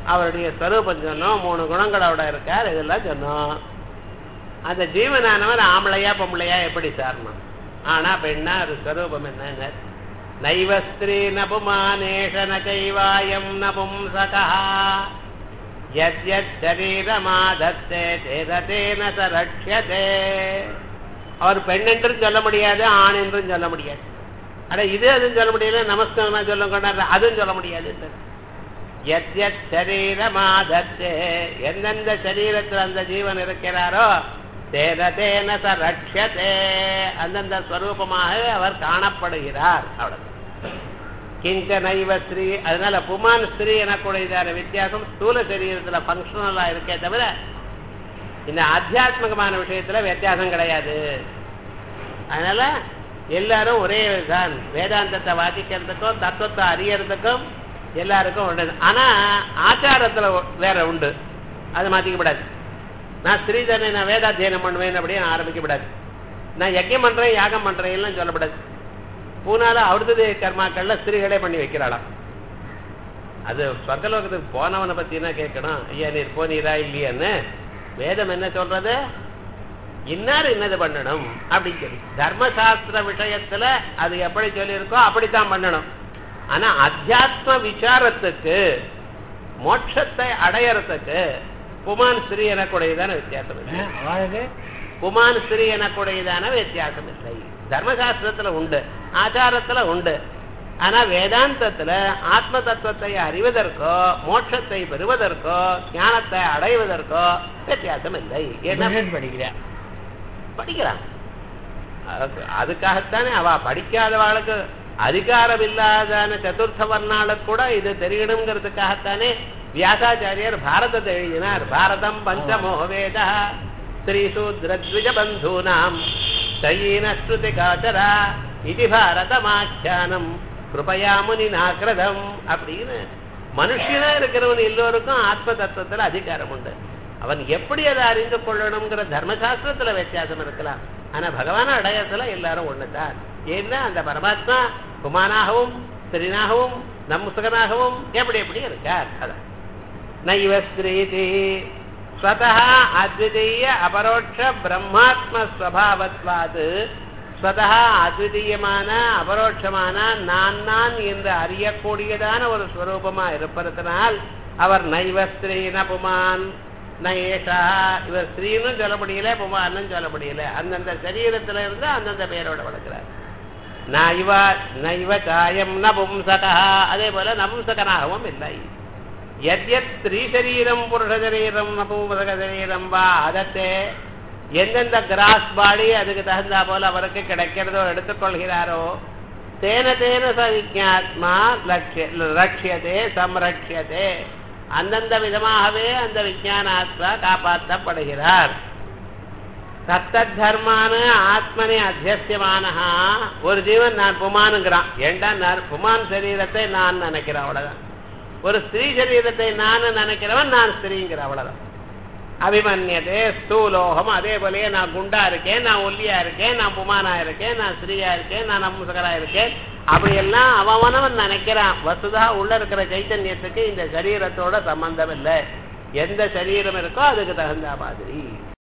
அவருடைய ஸ்வரூபம் சொன்னோம் மூணு குணங்களோட இருக்கார் இதெல்லாம் சொன்னோம் அந்த ஜீவனானவர் ஆம்பளையா பொம்பளையா எப்படி சாரணும் ஆனா பெண்ணா அது ஸ்வரூபம் என்ன நைவ ஸ்திரீ நபுமானேஷ நகைவாயம் நபும்சகா யத்யத் சரீரமாதத்தே தேததேன ச ரக்ஷதே அவர் பெண் என்றும் சொல்ல முடியாது ஆண் என்றும் சொல்ல முடியாது அட இது அதுவும் சொல்ல முடியல நமஸ்காரமா சொல்ல கொண்டாடுற அதுவும் சொல்ல முடியாது எத்யத் சரீரமாதத்தே எந்தெந்த சரீரத்தில் அந்த ஜீவன் இருக்கிறாரோ தேன ச ரட்சதே அந்தந்த ஸ்வரூபமாக அவர் காணப்படுகிறார் அவ்வளவு கிஞ்ச நைவ ஸ்ரீ அதனால புமான் ஸ்ரீ எனக்கூடியதான வித்தியாசம் ஸ்தூல சரீரத்துல பங்கஷனலா இருக்கே தவிர இந்த ஆத்தியாத்மிகமான விஷயத்துல வித்தியாசம் கிடையாது அதனால எல்லாரும் ஒரே தான் வேதாந்தத்தை வாசிக்கிறதுக்கும் தத்துவத்தை அறியறதுக்கும் எல்லாருக்கும் உண்டு ஆனா ஆச்சாரத்துல வேற உண்டு அது மாத்திக்கப்படாது நான் ஸ்ரீதனை நான் வேதாத்தியனம் பண்ணுவேன் அப்படின்னு ஆரம்பிக்கப்படாது நான் யஜ்யம் பண்றேன் யாகம் பண்றேன் எல்லாம் சொல்லப்படாது பூனால அவடுது கர்மாக்கள்ல ஸ்திரீகளே பண்ணி வைக்கிறாளாம் அது சொர்க்கலோகத்துக்கு போனவனை பத்தினா கேட்கணும் ஐயா நீர் போனீரா இல்லையான்னு வேதம் என்ன சொல்றது இன்னார் என்னது பண்ணணும் அப்படின்னு சொல்லி தர்மசாஸ்திர விஷயத்துல அது எப்படி சொல்லியிருக்கோ அப்படித்தான் பண்ணணும் ஆனா அத்தியாத்ம விசாரத்துக்கு மோட்சத்தை அடையறதுக்கு புமான் ஸ்ரீ எனக்கூடியதான வித்தியாசம் இல்லை அவளுக்கு புமான் ஸ்ரீ எனக்கூடியதான வித்தியாசம் இல்லை தர்மசாஸ்திரத்துல உண்டு ஆச்சாரத்துல உண்டு ஆனா வேதாந்தத்துல ஆத்ம தத்துவத்தை அறிவதற்கோ மோட்சத்தை பெறுவதற்கோ ஞானத்தை அடைவதற்கோ வித்தியாசம் இல்லை என்ன பிசினஸ் படிக்கிறேன் படிக்கிறான் அதுக்கு- அதுக்காகத்தானே அவ படிக்காதவாளுக்கு அதிகாரம் இல்லாதான சதுர்த்த வர்ணாளுக்கு கூட இது தெரியணுங்கிறதுக்காகத்தானே வியாசாச்சாரியர் பாரதத்தை எழுதினார் பாரதம் பஞ்சமோ வேத ஸ்ரீசூத்ரத்விஜ பந்தூனாம் சயீன ஸ்ருதி காச்சரா இது பாரதமாக்கியானம் கிருபயா முனிநாக்கிரதம் அப்படின்னு மனுஷனா இருக்கிறவன் எல்லோருக்கும் ஆத்ம தத்துவத்துல அதிகாரம் உண்டு அவன் எப்படி அதை அறிந்து கொள்ளணுங்கிற தர்மசாஸ்திரத்துல வித்தியாசம் இருக்கலாம் ஆனா பகவான அடையத்துல எல்லாரும் ஒண்ணுதான் ஏன்னா அந்த பரமாத்மா குமானாகவும் ஸ்திரீனாகவும் நம்சுகனாகவும் எப்படி எப்படி இருக்கார் அதான் நைவ ஸ்திரீதி ஸ்வதா அத்விதீய அபரோட்ச பிரம்மாத்ம ஸ்வபாவத்வாது ஸ்வதா அத்விதீயமான அபரோட்சமான நான் நான் என்று அறியக்கூடியதான ஒரு ஸ்வரூபமா இருப்பதனால் அவர் நைவ ஸ்திரீன புமான் நயேஷா இவர் ஸ்ரீனும் சொல்ல முடியல புமானும் சொல்ல முடியல அந்தந்த சரீரத்துல இருந்து அந்தந்த பேரோட வளர்க்கிறார் நைவ நைவ சாயம் நபும்சகா அதே போல நபும்சகனாகவும் இல்லை எத்யத் ஸ்திரீ சரீரம் புருஷ சரீரம் நபும்சக சரீரம் வா அதத்தே எந்தெந்த கிராஸ் பாடி அதுக்கு தகுந்தா போல அவருக்கு கிடைக்கிறதோ எடுத்துக்கொள்கிறாரோ தேன தேன ச விஜாத்மா லட்சிய ரட்சியதே சம்ரட்சியதே அந்தந்த விதமாகவே அந்த விஜயானாத்மா காப்பாற்றப்படுகிறார் தத்தத் தர்மான ஆத்மனே அத்தியசியமானஹா ஒரு ஜீவன் நான் புமானுங்கிறான் ஏண்டா நான் புமான் சரீரத்தை நான் நினைக்கிறேன் அவ்வளவுதான் ஒரு ஸ்திரீ சரீரத்தை நான் நினைக்கிறவன் நான் ஸ்திரீங்கிற அவ்வளவுதான் அபிமன்யதே ஸ்தூலோகம் அதே போலயே நான் குண்டா இருக்கேன் நான் ஒல்லியா இருக்கேன் நான் புமானா இருக்கேன் நான் ஸ்திரீயா இருக்கேன் நான் நம்சகரா இருக்கேன் அப்படியெல்லாம் அவனவன் நினைக்கிறான் வசுதா உள்ள இருக்கிற சைத்தன்யத்துக்கு இந்த சரீரத்தோட சம்பந்தம் இல்லை எந்த சரீரம் இருக்கோ அதுக்கு தகுந்த மாதிரி